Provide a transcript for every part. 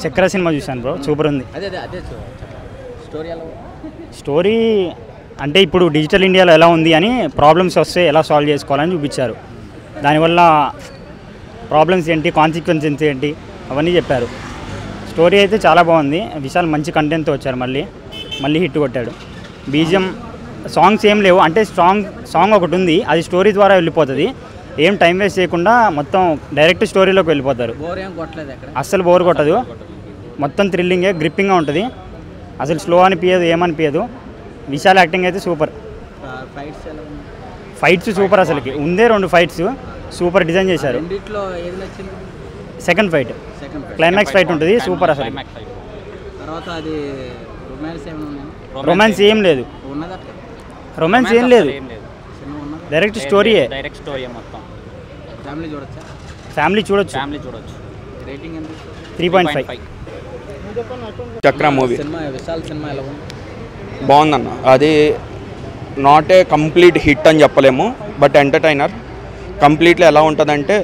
చక్ర సినిమా చూశాను bro super ఉంది అదే అదే అదే స్టోరీ ఎలా స్టోరీ అంటే ఇప్పుడు డిజిటల్ ఇండియాలో ఎలా ఉంది అని ప్రాబ్లమ్స్ వస్తే ఎలా సాల్వ్ చేసుకోవాలని చూపించారు దానివల్ల ప్రాబ్లమ్స్ ఏంటి కాన్సిక్వెన్సెస్ ఏంటి అవన్నీ చెప్పారు స్టోరీ అయితే చాలా బాగుంది విశాల్ మంచి కంటెంట్తో వచ్చారు మళ్ళీ మళ్ళీ హిట్ కొట్టాడు బీజిఎం సాంగ్స్ ఏం లేవు అంటే సాంగ్ సాంగ్ ఒకటి ఉంది అది స్టోరీ ద్వారా వెళ్ళిపోతుంది ఏం టైం వేస్ట్ చేయకుండా మొత్తం డైరెక్ట్ స్టోరీలోకి వెళ్ళిపోతారు బోర్ ఏం కొట్టలేదు ఎక్కడ అస్సలు బోర్ కొట్టదు మొత్తం థ్రిల్లింగే గ్రిప్పింగ్గా ఉంటుంది అసలు స్లో అనిపించదు ఏమనిపించదు విశాల్ యాక్టింగ్ అయితే సూపర్ ఫైట్స్ ఎలా ఉంది ఫైట్స్ సూపర్ అసలుకి ఉందే రెండు ఫైట్స్ సూపర్ డిజైన్ చేశారు రెండిట్లో ఏది నచ్చింది second fight second fight climax fight ఉంటుంది సూపర్ అసలు తర్వాత అది రొమాన్స్ ఏమైనా ఉన్నాయా రొమాన్స్ ఏం లేదు ఉన్నదా రొమాన్స్ ఏం లేదు సినిమా ఉన్నదా డైరెక్ట్ స్టోరీయే డైరెక్ట్ స్టోరీ మొత్తం ఫ్యామిలీ చూడొచ్చా ఫ్యామిలీ చూడొచ్చు ఫ్యామిలీ చూడొచ్చు రేటింగ్ ఎంత three point five Chakra movie సినిమా విశాల్ సినిమా ఎలా ఉంది బాగుందన్న అది నాట్ ఏ కంప్లీట్ హిట్ అని చెప్పలేము బట్ ఎంటర్టైనర్ కంప్లీట్లీ ఎలా ఉంటుందంటే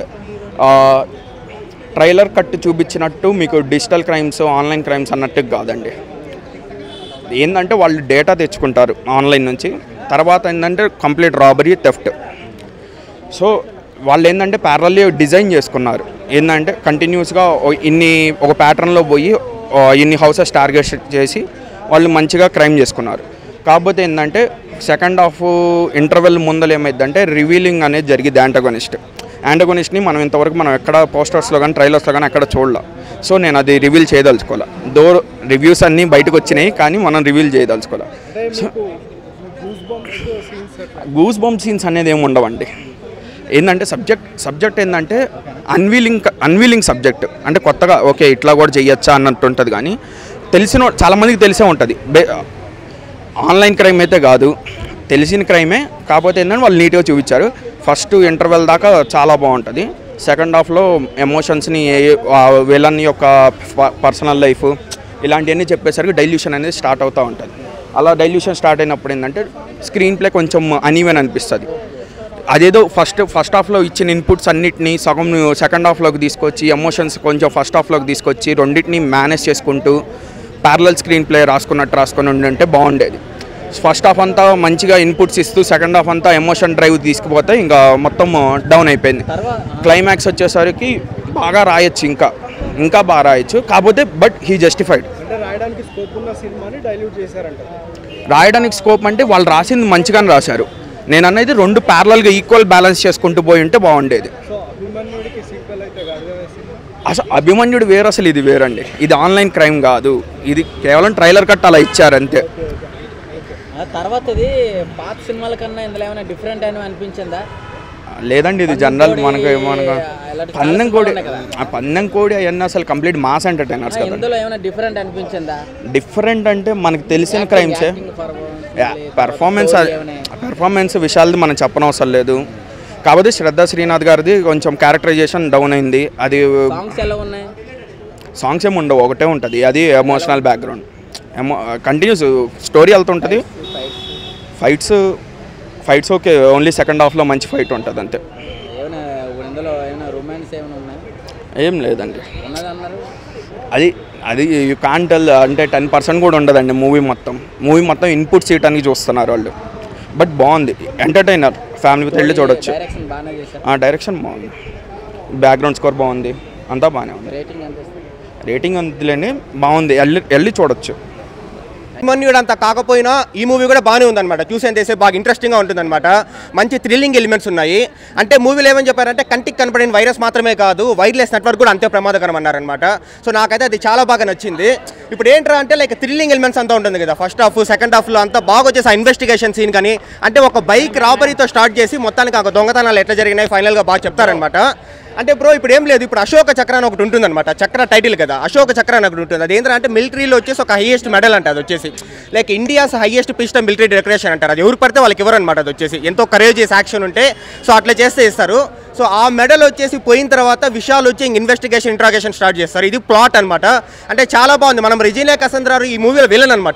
ట్రైలర్ కట్ చూపించినట్టు మీకు డిజిటల్ క్రైమ్స్ ఆన్లైన్ క్రైమ్స్ అన్నట్టు కాదండి ఏంటంటే వాళ్ళు డేటా తెచ్చుకుంటారు ఆన్లైన్ నుంచి తర్వాత ఏంటంటే కంప్లీట్ రాబరీ థెఫ్ట్ సో వాళ్ళు ఏంటంటే ప్యారల్లీ డిజైన్ చేసుకున్నారు ఏంటంటే కంటిన్యూస్గా ఇన్ని ఒక ప్యాటర్న్లో పోయి ఓ ఇన్ని హౌసెస్ టార్గెట్ చేసి వాళ్ళు మంచిగా క్రైమ్ చేసుకున్నారు కాకపోతే ఏంటంటే సెకండ్ హాఫ్ ఇంటర్వెల్ ముందర ఏమైందంటే రివీలింగ్ అనేది జరిగింది యాంటగోనిస్ట్ యాంటగోనిస్ట్ని మనం ఇంతవరకు మనం ఎక్కడ పోస్టర్స్లో కానీ ట్రైలర్స్లో కానీ ఎక్కడ చూడలే సో నేను అది రివీల్ చేయదలుచుకోలే దో రివ్యూస్ అన్నీ బయటకు వచ్చినాయి కానీ మనం రివీల్ చేయదలుచుకోలే సో గూస్ బాంబ్ సీన్స్ అనేది ఏమి ఉండవండి ఏంటంటే సబ్జెక్ట్ సబ్జెక్ట్ ఏంటంటే అన్వీలింగ్ అన్వీలింగ్ సబ్జెక్ట్ అంటే కొత్తగా ఓకే ఇట్లా కూడా చేయొచ్చా అన్నట్టు ఉంటుంది కానీ తెలిసిన చాలామందికి తెలిసే ఉంటుంది బే ఆన్లైన్ క్రైమ్ అయితే కాదు తెలిసిన క్రైమే కాకపోతే ఏంటంటే వాళ్ళు నీట్గా చూపించారు ఫస్ట్ ఇంటర్వెల్ దాకా చాలా బాగుంటుంది సెకండ్ హాఫ్లో ఎమోషన్స్ని విలన్ యొక్క పర్సనల్ లైఫ్ ఇలాంటివన్నీ చెప్పేసరికి డైల్యూషన్ అనేది స్టార్ట్ అవుతూ ఉంటుంది అలా డైల్యూషన్ స్టార్ట్ అయినప్పుడు ఏంటంటే స్క్రీన్ ప్లే కొంచెం అనీవెన్ అనిపిస్తుంది అదేదో ఫస్ట్ ఫస్ట్ హాఫ్లో ఇచ్చిన ఇన్పుట్స్ అన్నిటిని సగం సెకండ్ హాఫ్లోకి తీసుకొచ్చి ఎమోషన్స్ కొంచెం ఫస్ట్ హాఫ్లోకి తీసుకొచ్చి రెండింటిని మేనేజ్ చేసుకుంటూ ప్యారలల్ స్క్రీన్ ప్లే రాసుకున్నట్టు రాసుకుని ఉండింటే బాగుండేది ఫస్ట్ హాఫ్ అంతా మంచిగా ఇన్పుట్స్ ఇస్తూ సెకండ్ హాఫ్ అంతా ఎమోషన్ డ్రైవ్ తీసుకుపోతే ఇంకా మొత్తం డౌన్ అయిపోయింది క్లైమాక్స్ వచ్చేసరికి బాగా రాయొచ్చు ఇంకా ఇంకా బాగా రాయొచ్చు కాకపోతే బట్ హీ జస్టిఫైడ్ అంటే రాయడానికి స్కోప్ ఉన్న సినిమాని డైల్యూట్ చేశారంట రాయడానికి స్కోప్ అంటే వాళ్ళు రాసింది మంచిగానే రాశారు నేను అనేది రెండు ప్యారలల్గా ఈక్వల్ బ్యాలెన్స్ చేసుకుంటూ పోయి ఉంటే బాగుండేది సో అభిమన్యుడికి సీక్వెల్ అయితే కాదు కదా సినిమా అసలు అభిమన్యుడు వేరు అసలు ఇది వేరండి ఇది ఆన్లైన్ క్రైమ్ కాదు ఇది కేవలం ట్రైలర్ కట్ అలా ఇచ్చారు అంతే ఆ తర్వాత ఇది పాత సినిమాల కన్నా ఇందులో ఏమైనా డిఫరెంట్ అని అనిపించిందా లేదండి ఇది జనరల్ మనకు మనకు అలాంటి చాలా పందెం సినిమాలు కోడి ఉన్నాయి కదా. ఆ పందెం కోడి అవన్నీ అసలు కంప్లీట్ మాస్ ఎంటర్టైనర్స్ ఆ, కదా ఇందులో ఏమైనా డిఫరెంట్ అనిపించిందా డిఫరెంట్ అంటే మనకు తెలిసిన క్రైమ్సే యాక్టింగ్ performance, పెర్ఫార్మెన్స్ story ఏమైనా? పెర్ఫార్మెన్స్ విషయాలది మనం చెప్పనవసరం లేదు కాకపోతే శ్రద్ధా శ్రీనాథ్ గారిది కొంచెం క్యారెక్టరైజేషన్ డౌన్ అయింది అది సాంగ్స్ ఎలా ఉన్నాయి సాంగ్స్ ఏమి ఉండవు ఒకటే ఉంటుంది అది emotional background emo continues story వెళ్తుంటుంది fights fights okay only second హాఫ్లో మంచి ఫైట్ ఉంటుంది అంతే ఏమైనా ఇందులో ఏమైనా రొమాన్స్ ఏమైనా ఉన్నాయి ఏం లేదండి ఉన్నది అన్నారు అది అది యూ కాంటల్ అంటే టెన్ పర్సెంట్ కూడా ఉండదండి మూవీ మొత్తం మూవీ మొత్తం ఇన్పుట్స్ ఇవ్వడానికి చూస్తున్నారు వాళ్ళు బట్ బాగుంది ఎంటర్టైనర్ ఫ్యామిలీతో వెళ్ళి చూడొచ్చు డైరెక్షన్ బాగానే చేశారు ఆ డైరెక్షన్ బాగుంది బ్యాక్గ్రౌండ్ స్కోర్ బాగుంది అంతా బాగానే ఉంది రేటింగ్ ఎంత ఇస్తుంది రేటింగ్ అంతలేని బాగుంది వెళ్ళి వెళ్ళి చూడొచ్చు అభిమన్యుడు అంత కాకపోయినా ఈ మూవీ కూడా బాగానే ఉందన్నమాట చూసేంతసేపు బాగా ఇంట్రెస్టింగ్గా ఉంటుందన్నమాట మంచి థ్రిల్లింగ్ ఎలిమెంట్స్ ఉన్నాయి అంటే మూవీలో ఏమని చెప్పారంటే కంటికి కనపడిన వైరస్ మాత్రమే కాదు వైర్లెస్ నెట్వర్క్ కూడా అంతే ప్రమాదకరం అన్నారనమాట సో నాకైతే అది చాలా బాగా నచ్చింది ఇప్పుడు ఏంట్రా అంటే లైక్ థ్రిల్లింగ్ ఎలిమెంట్స్ అంతా ఉంటుంది కదా ఫస్ట్ హాఫ్ సెకండ్ హాఫ్లో అంతా బాగా వచ్చేసి ఆ ఇన్వెస్టిగేషన్ సీన్ కానీ అంటే ఒక బైక్ రాబరీతో స్టార్ట్ చేసి మొత్తానికి ఆ దొంగతనాలు ఎట్లా జరిగినాయి ఫైనల్గా బాగా చెప్తారనమాట అంటే బ్రో ఇప్పుడు ఏం లేదు ఇప్పుడు అశోక చక్ర అని ఒకటి ఉంటుందన్నమాట చక్ర టైటిల్ కదా అశోక చక్ర అని ఒకటి ఉంటుంది అది ఏంటంటే మిలిటరీలో వచ్చేసి ఒక హైయెస్ట్ మెడల్ అంటే అది వచ్చేసి like India's highest pistol military decoration అంటారు అది ఎవరు పడితే వాళ్ళకి ఇవ్వరు అనమాట అది వచ్చేసి ఎంతో కరేజియస్ యాక్షన్ ఉంటే సో అట్లా చేస్తే ఇస్తారు సో ఆ మెడల్ వచ్చేసి పోయిన తర్వాత విషయాలు వచ్చి ఇంక ఇన్వెస్టిగేషన్ ఇంట్రాగేషన్ స్టార్ట్ చేస్తారు ఇది ప్లాట్ అనమాట అంటే చాలా బాగుంది మనం రిజినియా కసంద్రారు ఈ మూవీలో విలన్ అనమాట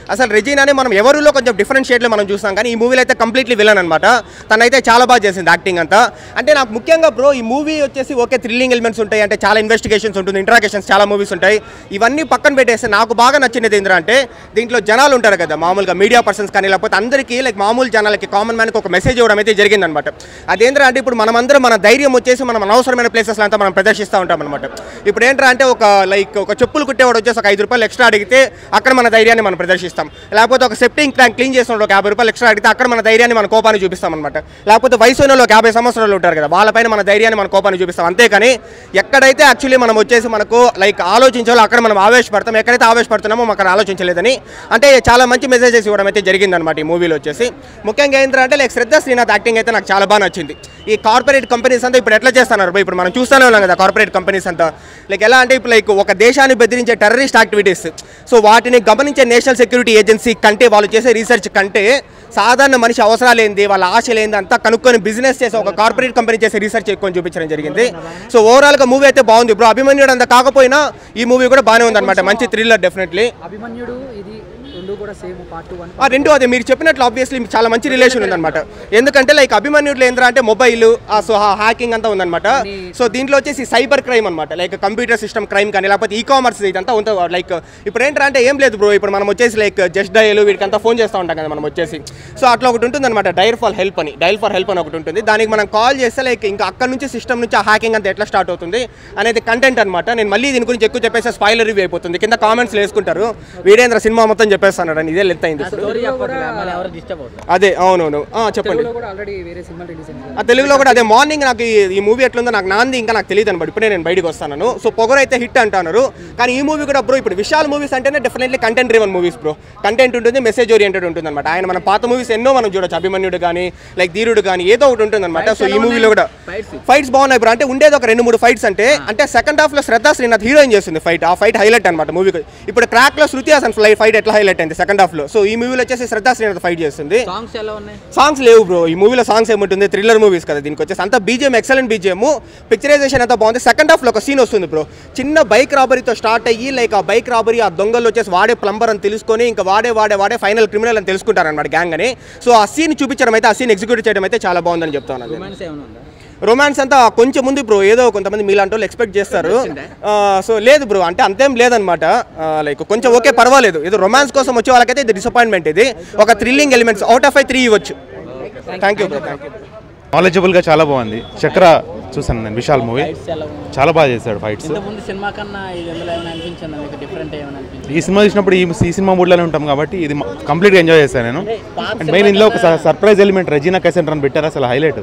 అసలు రెజీనానే మనం ఎవరిలో కొంచెం డిఫరెంట్ షేడ్లో మనం చూస్తాం కానీ ఈ మూవీలో అయితే కంప్లీట్లీ విలన్ అనమాట తనైతే చాలా బాగా చేసింది యాక్టింగ్ అంతా అంటే నాకు ముఖ్యంగా బ్రో ఈ మూవీ వచ్చేసి ఓకే థ్రిల్లింగ్ ఎలిమెంట్స్ ఉంటాయి అంటే చాలా ఇన్వెస్టిగేషన్స్ ఉంటుంది ఇంట్రాగేషన్స్ చాలా మూవీస్ ఉంటాయి ఇవన్నీ పక్కన పెట్టేస్తే నాకు బాగా నచ్చినది ఏంటంటే దీంట్లో జనాలు ఉంటారు కదా మామూలుగా మీడియా పర్సన్స్ కానీ లేకపోతే అందరికీ లైక్ మామూలు జనాలకి కామన్ మ్యాన్కి ఒక మెసేజ్ ఇవ్వడం అయితే జరిగిందనమాట అదేంద్రా అంటే ఇప్పుడు మనమందరం మన ధైర్యం వచ్చేసి మనం అనవసరమైన ప్లేసెస్ అంతా మనం ప్రదర్శిస్తూ ఉంటాం అనమాట ఇప్పుడు ఏంట్రా అంటే ఒక లైక్ ఒక చెప్పులు కుట్టేవాడు వచ్చేసి ఒక ఐదు రూపాయలు ఎక్స్ట్రా అడిగితే అక్కడ మన ధైర్యాన్ని మనం ప్రదర్శిస్తాం లేకపోతే ఒక సెప్టింగ్ ట్యాంక్ క్లీన్ చేసిన ఒక యాభై రూపాయలు ఎక్స్ట్రా అడిగితే అక్కడ మన ధైర్యాన్ని మన కోపాన్ని చూపిస్తాం అనమాట లేకపోతే వయసు ఉన్న వాళ్ళు ఒక యాభై సంవత్సరాలు ఉంటారు కదా వాళ్ళపైన మన ధైర్యాన్ని మన కోపాన్ని చూపిస్తాం అంతేకాని ఎక్కడైతే యాక్చువల్లీ మనం వచ్చేసి మనకు లైక్ ఆలోచించాలో అక్కడ మనం ఆవేశపడతాం ఎక్కడైతే ఆవేశపడుతున్నామో అక్కడ ఆలోచించలేదని అంటే చాలా మంచి మెసేజెస్ ఇవ్వడం అయితే జరిగిందనమాట ఈ మూవీలో వచ్చేసి ముఖ్యంగా ఏంటంటే లైక్ శ్రద్ధ శ్రీనాథ్ యాక్టింగ్ అయితే నాకు చాలా బాగా నచ్చింది ఈ కార్పొరేట్ కంపెనీస్ అంతా ఇప్పుడు ఎట్లా చేస్తున్నారు బా? ఇప్పుడు మనం చూస్తూనే ఉన్నాం కదా కార్పొరేట్ కంపెనీస్ అంతా లైక్ ఎలా అంటే ఇప్పుడు లైక్ ఒక దేశాన్ని బెదిరించే టెర్రరిస్ట్ యాక్టివిటీస్ సో వాటిని గమనించే నేషనల్ సెక్యూరిటీ ఏజెన్సీ కంటే వాళ్ళు చేసే రీసెర్చ్ కంటే సాధారణ మనిషి అవసరాలు ఏంది వాళ్ళ ఆశలు ఏంది అంతా కనుక్కొని బిజినెస్ చేసే ఒక కార్పొరేట్ కంపెనీ చేసే రీసెర్చ్ ఎక్కువ చూపించడం జరిగింది సో ఓవరాల్గా మూవీ అయితే బాగుంది బ్రో అభిమన్యుడు అంత కాకపోయినా ఈ మూవీ కూడా బాగానే ఉంది అనమాట మంచి థ్రిల్లర్ డెఫినెట్లీ అభిమన్యుడు ఇది రెండు కూడా సేమ్ పార్ట్ వన్ ఆ రెండు అదే మీరు చెప్పినట్లు ఆబ్వియస్లీ చాలా మంచి రిలేషన్ ఉందన్నమాట ఎందుకంటే లైక్ అభిమన్యుడులో ఏంద్రా అంటే మొబైల్ సో హ్యాకింగ్ అంతా ఉందన్నమాట సో దీంట్లో వచ్చేసి సైబర్ క్రైమ్ అనమాట లైక్ కంప్యూటర్ సిస్టమ్ క్రైమ్ కానీ లేకపోతే ఈ కామర్స్ ఇదంతా ఉంటుంది లైక్ ఇప్పుడు ఏంట్రా అంటే ఏం లేదు బ్రో ఇప్పుడు మనం వచ్చేసి లైక్ జస్ట్ డయల్ వీటికంతా ఫోన్ చేస్తూ ఉంటాం కదా మనం వచ్చేసి సో అట్లా ఒకటి ఉంటుంది అనమాట డైర్ ఫర్ హెల్ప్ అని డైల్ ఫర్ హెల్ప్ అని ఒకటి ఉంటుంది దానికి మనం కాల్ చేస్తే లైక్ ఇంకా అక్కడ నుంచి సిస్టమ్ నుంచి ఆ హ్యాకింగ్ అంతా ఎట్లా స్టార్ట్ అవుతుంది అనేది కంటెంట్ అనమాట నేను మళ్ళీ దీని గురించి ఎక్కువ చెప్పేసి స్పాయిలర్ రివ్యూ అయిపోతుంది కింద కామెంట్స్ వేసుకుంటారు వీరేంద్ర సినిమా మొత్తం చెప్పేస్తున్నాడు అని ఇదే లెంత్ అయింది ఇప్పుడు స్టోరీ చెప్పట్లేదు మళ్ళీ ఎవరు డిస్టర్బ్ అవుతారు అదే అవునవును ఆ, చెప్పండి తెలుగులో కూడా ఆల్రెడీ వేరే సినిమా రిలీజ్ అయింది ఆ తెలుగులో కూడా అదే మార్నింగ్ నాకు ఈ- ఈ మూవీ ఎట్లుందో నాకు నాంది ఇంకా నాకు తెలియదు అనమాట ఇప్పుడే నేను బయటకు వస్తాను సో పొగరు అయితే హిట్ అంటున్నారు కానీ ఈ మూవీ కూడా బ్రో ఇప్పుడు విశాల్ మూవీస్ అంటేనే definitely content driven movies bro content ఉంటుంది మెసేజ్ ఓరియంటెడ్ ఉంటుంది అనమాట ఆయన మన పాత మూవీస్ ఎన్నో మనం చూడొచ్చు అభిమన్యుడు కానీ లైక్ ధీరుడు కానీ ఏదో ఒకటి ఉంటుంది అనమాట సో ఈ మూవీలో కూడా ఫైట్స్ ఫైట్స్ బాగున్నాయి బ్రో అంటే ఉండేది ఒక రెండు మూడు ఫైట్స్ అంటే అంటే సెకండ్ హాఫ్ లో శ్రద్ధ శ్రీనాథ్ హీరోయిన్ చేస్తుంది ఫైట్ ఆ ఫైట్ హైలైట్ అనమాట మూవీకి ఇప్పుడు క్రాక్ లో శృతి హాసన్ ఫ్లై ఫైట్ ఎట్లా హైలైట్ అయింది సెకండ్ హాఫ్ లో సో ఈ మూవీలో వచ్చేసి శ్రద్ధ శ్రీనాథ్ ఫైట్ చేస్తుంది సాంగ్స్ ఎలా ఉన్నాయి సాంగ్స్ లేవు బ్రో ఈ మూవీలో సాంగ్స్ ఏముంటుంది థ్రిల్లర్ మూవీస్ కదా దీనికి వచ్చేసి అంతా బీజిఎం ఎక్సలెంట్ బీజిఎం పిక్చరైజేషన్ అంతా బాగుంది సెకండ్ హాఫ్లో ఒక సీన్ వస్తుంది బ్రో చిన్న బైక్ రాబరీతో స్టార్ట్ అయ్యి లైక్ ఆ బైక్ రాబరీ ఆ దొంగలు వచ్చేసి వాడే ప్లంబర్ అని తెలుసుకొని ఇంకా వాడే వాడే వాడే ఫైనల్ క్రిమినల్ అని తెలుసుకుంటారనమాట గ్యాంగ్ అని సో ఆ సీన్ చూపించడం అయితే ఆ సీన్ ఎగ్జిక్యూట్ చేయడం అయితే చాలా బాగుందని చెప్తాను నేను. రొమాన్స్ ఏమైనా ఉందా రొమాన్స్ అంతా కొంచెం ముందు బ్రో ఏదో కొంతమంది మీలాంటి వాళ్ళు ఎక్స్పెక్ట్ చేస్తారు ఆ, సో లేదు బ్రో అంటే అంతేం లేదనమాట లైక్ కొంచెం ఓకే పర్వాలేదు ఏదో రొమాన్స్ కోసం వచ్చే వాళ్ళకైతే ఇది డిసప్పాయింట్మెంట్ ఇది ఒక థ్రిల్లింగ్ ఎలిమెంట్స్ అవుట్ ఆఫ్ ఐ త్రీ ఇవ్వచ్చు thank you bro thank you నాలెడ్జబుల్గా చాలా బాగుంది చక్ర చూసాను నేను విశాల్ మూవీ ఫైట్స్ ఎలా ఉన్నాయి చాలా బాగా చేశాడు ఫైట్స్ ఇంత ముందు సినిమా కన్నా ఇది ఎందులో ఏమైనా అనిపించిందా మీకు డిఫరెంట్ ఏమైనా అనిపించింది ఈ సినిమా చూసినప్పుడు ఈ ఈ సినిమా మూడ్లోనే ఉంటాం కాబట్టి ఇది కంప్లీట్గా ఎంజాయ్ చేశాను నేను అండ్ మెయిన్ ఇందులో ఒక సర్ప్రైజ్ ఎలిమెంట్ రెజీనా కసెంట్ అని పెట్టారు అసలు హైలైట్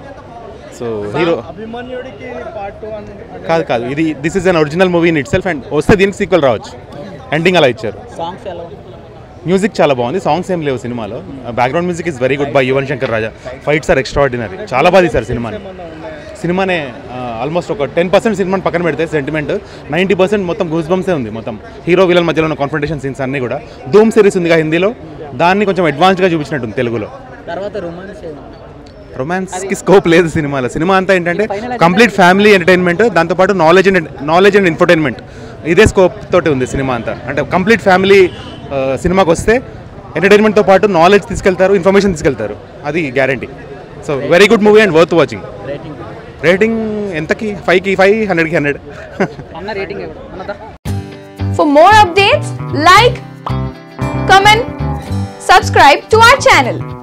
సో హీరో అభిమన్యుడికి పార్ట్ టూ అని కాదు కాదు ఇది this is an original movie in itself and వస్తే దీనికి సీక్వెల్ రావచ్చు ఎండింగ్ అలా ఇచ్చారు సాంగ్స్ ఎలా ఉన్నాయి మ్యూజిక్ చాలా బాగుంది సాంగ్స్ ఏం లేవు సినిమాలో background music is very good by Yuvan Shankar Raja fights are extraordinary చాలా బాగా తీశారు సినిమాని సినిమానే ఆల్మోస్ట్ ఒక టెన్ పర్సెంట్ సినిమాని పక్కన పెడితే సెంటిమెంట్ నైంటీ పర్సెంట్ మొత్తం గూస్ బంప్సే ఉంది మొత్తం హీరో విలన్ మధ్యలో ఉన్న కాన్ఫ్రంటేషన్ సీన్స్ అన్నీ కూడా ధూమ్ సిరీస్ ఉందిగా హిందీలో దాన్ని కొంచెం అడ్వాన్స్గా చూపించినట్టుంది తెలుగులో తర్వాత రొమాన్స్ ఏమైనా రొమాన్స్కి స్కోప్ లేదు సినిమాలో సినిమా అంతా ఏంటంటే కంప్లీట్ ఫ్యామిలీ ఎంటర్టైన్మెంట్ దాంతోపాటు knowledge and knowledge and infotainment ఇదే స్కోప్ తోటి ఉంది సినిమా అంతా అంటే కంప్లీట్ ఫ్యామిలీ సినిమాకి వస్తే ఎంటర్టైన్మెంట్తో పాటు నాలెడ్జ్ తీసుకెళ్తారు ఇన్ఫర్మేషన్ తీసుకెళ్తారు అది guarantee so very good movie and worth watching rating rating ఎంతకి ఫైవ్కి ఫైవ్ హండ్రెడ్కి హండ్రెడ్ అన్న రేటింగ్ ఇవ్వడం అన్నదా For more updates, like, comment, subscribe to our channel.